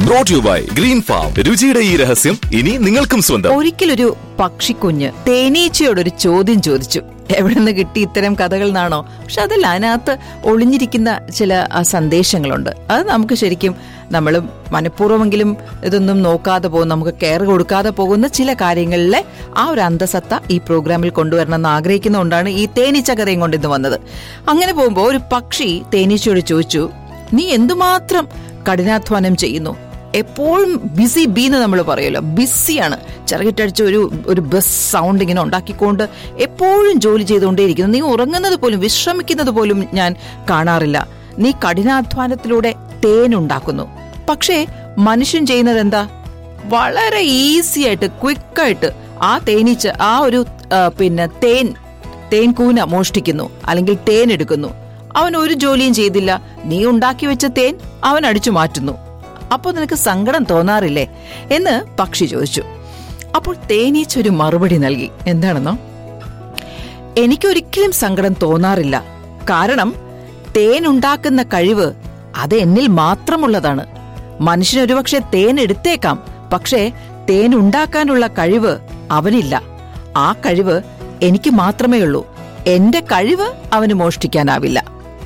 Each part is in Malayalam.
Brought you by green farm രുചിയുടെ ഈ രഹസ്യം ഇനി നിങ്ങൾക്കും സ്വന്തം ഒരിക്കലൊരു പക്ഷിക്കുഞ്ഞ് തേനീച്ചയോടൊരു ചോദ്യം ചോദിച്ചു എവിടെ നിന്ന് കിട്ടി ഇത്തരം കഥകൾ നിന്നാണോ പക്ഷെ അതിൽ അതിനകത്ത് ഒളിഞ്ഞിരിക്കുന്ന ചില ആ, സന്ദേശങ്ങളുണ്ട് അത് നമുക്ക് ശരിക്കും നമ്മൾ മനഃപൂർവ്വമെങ്കിലും ഇതൊന്നും നോക്കാതെ പോകും നമുക്ക് കെയർ കൊടുക്കാതെ പോകുന്ന ചില കാര്യങ്ങളിലെ ആ ഒരു അന്തസത്ത ഈ പ്രോഗ്രാമിൽ കൊണ്ടുവരണം എന്ന് ആഗ്രഹിക്കുന്നതുകൊണ്ടാണ് ഈ തേനീച്ച കഥയും കൊണ്ട് ഇന്ന് വന്നത് അങ്ങനെ പോകുമ്പോൾ ഒരു പക്ഷി തേനീച്ചയോട് ചോദിച്ചു നീ എന്തുമാത്രം കഠിനാധ്വാനം ചെയ്യുന്നു എപ്പോഴും ബിസി ബി എന്ന് നമ്മൾ പറയുമല്ലോ ബിസിയാണ് ചിറകിട്ടടിച്ച് ഒരു ഒരു ബസ് സൗണ്ട് ഇങ്ങനെ ഉണ്ടാക്കിക്കൊണ്ട് എപ്പോഴും ജോലി ചെയ്തുകൊണ്ടേയിരിക്കുന്നു നീ ഉറങ്ങുന്നത് പോലും വിശ്രമിക്കുന്നത് പോലും ഞാൻ കാണാറില്ല നീ കഠിനാധ്വാനത്തിലൂടെ തേൻ ഉണ്ടാക്കുന്നു പക്ഷേ മനുഷ്യൻ ചെയ്യുന്നത് എന്താ വളരെ ഈസി ആയിട്ട് ക്വിക്കായിട്ട് ആ തേനീച്ച ആ ഒരു ആ, പിന്നെ തേൻ തേൻ കൂന മോഷ്ടിക്കുന്നു അല്ലെങ്കിൽ തേൻ എടുക്കുന്നു അവൻ ഒരു ജോലിയും ചെയ്തില്ല നീ ഉണ്ടാക്കി വെച്ച തേൻ അവൻ അടിച്ചു മാറ്റുന്നു അപ്പോൾ നിനക്ക് സങ്കടം തോന്നാറില്ലേ എന്ന് പക്ഷി ചോദിച്ചു അപ്പോൾ തേനീച്ച ഒരു മറുപടി നൽകി എന്താണെന്നോ എനിക്കൊരിക്കലും സങ്കടം തോന്നാറില്ല കാരണം തേൻ ഉണ്ടാക്കുന്ന കഴിവ് അത് എന്നിൽ മാത്രമുള്ളതാണ് മനുഷ്യൻ ഒരുപക്ഷെ തേൻ എടുത്തേക്കാം പക്ഷേ തേൻ ഉണ്ടാക്കാനുള്ള കഴിവ് അവനില്ല ആ കഴിവ് എനിക്ക് മാത്രമേ ഉള്ളൂ എന്റെ കഴിവ് അവന് മോഷ്ടിക്കാനാവില്ല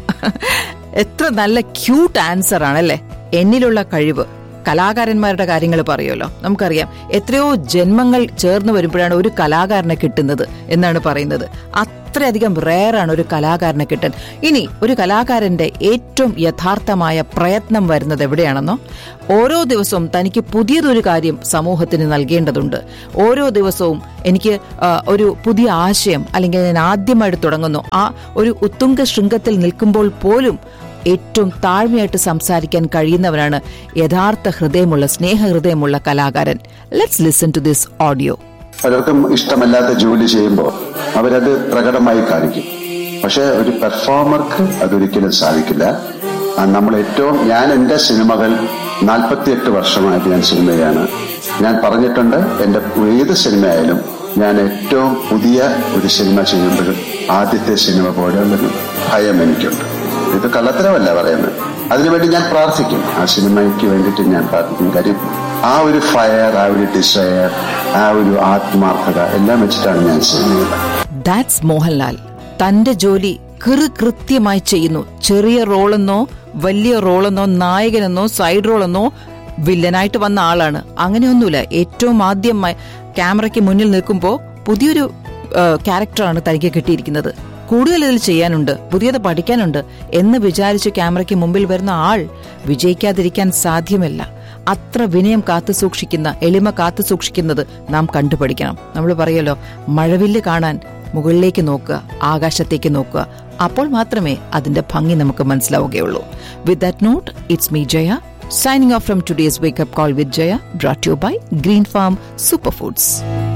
എത്ര നല്ല ക്യൂട്ട് ആൻസർ ആണല്ലേ എന്നിലുള്ള കഴിവ് കലാകാരന്മാരുടെ കാര്യങ്ങൾ പറയുമല്ലോ നമുക്കറിയാം എത്രയോ ജന്മങ്ങൾ ചേർന്ന് വരുമ്പോഴാണ് ഒരു കലാകാരനെ കിട്ടുന്നത് എന്നാണ് പറയുന്നത് അത്രയധികം റെയറാണ് ഒരു കലാകാരനെ കിട്ടാൻ ഇനി ഒരു കലാകാരന്റെ ഏറ്റവും യഥാർത്ഥമായ പ്രയത്നം വരുന്നത് എവിടെയാണെന്നോ ഓരോ ദിവസവും തനിക്ക് പുതിയതൊരു കാര്യം സമൂഹത്തിന് നൽകേണ്ടതുണ്ട് ഓരോ ദിവസവും എനിക്ക് ആ, ഒരു പുതിയ ആശയം അല്ലെങ്കിൽ ഞാൻ ആദ്യമായിട്ട് തുടങ്ങുന്നു ആ ഒരു ഉത്തുംഗ ശൃംഗത്തിൽ നിൽക്കുമ്പോൾ പോലും ഏറ്റവും താഴ്മയായിട്ട് സംസാരിക്കാൻ കഴിയുന്നവനാണ് യഥാർത്ഥ ഹൃദയമുള്ള സ്നേഹഹൃദയമുള്ള കലാകാരൻ let's listen to this audio പലർക്കും ഇഷ്ടമല്ലാത്ത ജോലി ചെയ്യുമ്പോൾ അവരത് പ്രകടമായി കാണിക്കും പക്ഷെ ഒരു പെർഫോമർക്ക് അതൊരിക്കലും സാധിക്കില്ല ആ, നമ്മൾ ഏറ്റവും ഞാൻ എന്റെ സിനിമകൾ നാൽപ്പത്തിയെട്ട് വർഷമായിട്ട് ഞാൻ സിനിമയാണ് ഞാൻ പറഞ്ഞിട്ടുണ്ട് എന്റെ ഏത് സിനിമയായാലും ഞാൻ ഏറ്റവും പുതിയ ഒരു സിനിമ ചെയ്യുമ്പോഴും ആദ്യത്തെ സിനിമ പോലെയുള്ളൊരു ഭയം എനിക്കുണ്ട് ഇത് കള്ളത്തരമല്ല പറയുന്നത് അതിനുവേണ്ടി ഞാൻ പ്രാർത്ഥിക്കും ആ സിനിമയ്ക്ക് വേണ്ടിയിട്ട് ഞാൻ പ്രാർത്ഥിക്കും കാര്യം ആ ഒരു ഫയർ ആ ഒരു ഡിസയർ ആ ഒരു ആത്മാർത്ഥത എല്ലാം വെച്ചിട്ടാണ് ഞാൻ സിനിമ ദാറ്റ്സ് മോഹൻലാൽ തന്റെ ജോലി കൃ കൃത്യമായി ചെയ്യുന്നു ചെറിയ റോളെന്നോ വലിയ റോളെന്നോ നായകനെന്നോ സൈഡ് റോളെന്നോ വില്ലനായിട്ട് വന്ന ആളാണ് അങ്ങനെയൊന്നുമില്ല ഏറ്റവും ആദ്യം ക്യാമറയ്ക്ക് മുന്നിൽ നിൽക്കുമ്പോൾ പുതിയൊരു ആ, ക്യാരക്ടറാണ് തനിക്ക് കിട്ടിയിരിക്കുന്നത് കൂടുതൽ ഇതിൽ ചെയ്യാനുണ്ട് പുതിയത് പഠിക്കാനുണ്ട് എന്ന് വിചാരിച്ച് ക്യാമറയ്ക്ക് മുമ്പിൽ വരുന്ന ആൾ വിജയിക്കാതിരിക്കാൻ സാധ്യമല്ല അത്ര വിനയം കാത്തു സൂക്ഷിക്കുന്ന എളിമ കാത്തു സൂക്ഷിക്കുന്നത് നാം കണ്ടുപഠിക്കണം നമ്മൾ പറയല്ലോ മഴവില്ല് കാണാൻ മുകളിലേക്ക് നോക്കുക ആകാശത്തേക്ക് നോക്കുക അപ്പോൾ മാത്രമേ അതിന്റെ ഭംഗി നമുക്ക് മനസ്സിലാവുകയുള്ളൂ with that note it's me Jaya signing off from today's wake up call with Jaya brought you by green farm super foods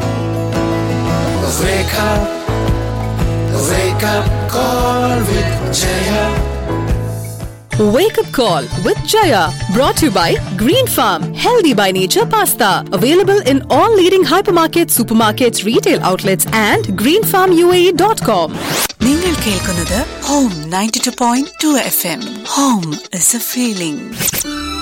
Wake up, wake up, call with Jaya. Wake up call with Jaya brought to you by Green Farm Healthy by Nature Pasta available in all leading hypermarkets, supermarkets, retail outlets and greenfarmuae.com. നിങ്ങൾ കേൾക്കുന്നത് home ninety two point two F M home is a feeling